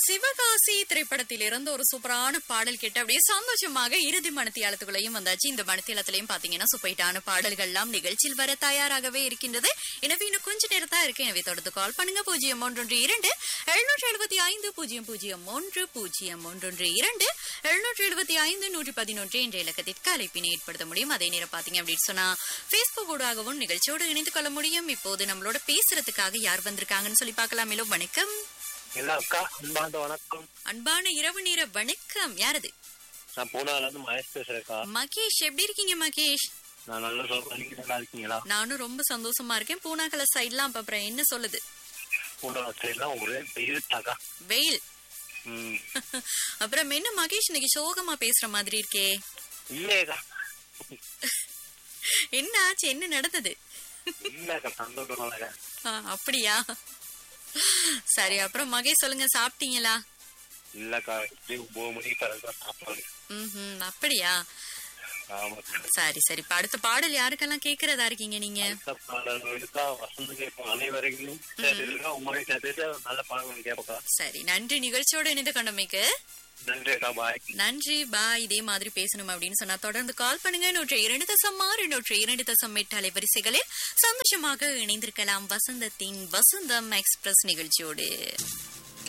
சிவகாசி திரைப்படத்தில் இருந்து ஒரு சூப்பரான பாடல் கேட்டு அப்படியே சந்தோஷமாக இறுதி மனத்தியாலத்துக்குள்ளையும் வந்தாச்சு இந்த மனத்தியாலத்திலையும் பாத்தீங்கன்னா சூப்பைட்டான பாடல்கள்லாம் நிகழ்ச்சியில் வர தயாராகவே இருக்கின்றது எனவே இன்னும் கொஞ்ச நேரம் தான் இருக்கு எனவே தொடர்ந்து கால் பண்ணுங்க பூஜ்ஜியம் ஒன்றொன்று இரண்டு எழுநூற்றி எழுபத்தி ஐந்து பூஜ்ஜியம் பூஜ்ஜியம் ஒன்று பூஜ்ஜியம் ஒன்றொன்று இரண்டு எழுநூற்றி எழுபத்தி ஐந்து நூற்றி பதினொன்று என்ற இலக்கத்திற்கு அழைப்பினை ஏற்படுத்த முடியும் அதே நேரம் பாத்தீங்க அப்படின்னு சொன்னா பேஸ்புக் ஊடாகவும் நிகழ்ச்சியோடு இணைந்து கொள்ள முடியும் இப்போது நம்மளோட பேசுறதுக்காக யார் வந்திருக்காங்கன்னு சொல்லி பார்க்கலாம் மேலும் வணக்கம் இல்ல அக்கா அன்பாண்ட வணக்கம் அன்பான இரவு நேர வணக்கம் யாரது நான் பூனால இருந்து மகேஷ் பேசுறேன்க்கா மகேஷ் எப்படி இருக்கீங்க மகேஷ் நான் நல்ல சொல்றேன் நீங்க நல்லா இருக்கீங்களா நானும் ரொம்ப சந்தோஷமா இருக்கேன் பூனாக்கல சைட்லாம் அப்ப அப்புறம் என்ன சொல்லுது பூனா சைட்லாம் ஒரே வெயில்ட்டாக்கா வெயில் ம் அப்புறம் என்ன மகேஷ் இன்னைக்கு சோகமா பேசுற மாதிரி இருக்கே இல்லையக்கா என்ன ஆச்சு என்ன நடந்தது இல்லக்கா சந்தோஷமாக்கா ஆ, அப்படியா சரி அப்புறம் மகேஷ் சொல்லுங்க சாப்பிட்டீங்களா இல்லக்கா இப்படி ஒன்பது மணிக்கு பிறகு சாப்பாடு ம் அப்படியா ஆமாக்கா சரி சரி இப்ப அடுத்த பாடல் யாருக்கெல்லாம் கேக்குறதா இருக்கீங்க நீங்க அடுத்த பாடல்களுக்கா வசந்த கேட்போம் அனைவரையும் சேர்த்துருக்கா உங்களை சேர்த்துட்டு நல்ல பாடல்கள் கேட்பக்கா சரி நன்றி நிகழ்ச்சியோட இணைந்து கொண்டமைக்கு நன்றி அக்கா பாய் நன்றி பாய் இதே மாதிரி பேசணும் அப்படின்னு சொன்னா தொடர்ந்து கால் பண்ணுங்க நூற்றி இரண்டு தசம் ஆறு நூற்றி இரண்டு தசம் எட்டு அலைவரிசைகளில் சந்தோஷமாக இணைந்திருக்கலாம் வசந்தத்தின் வசந்தம் எக்ஸ்பிரஸ் நிகழ்ச்சியோடு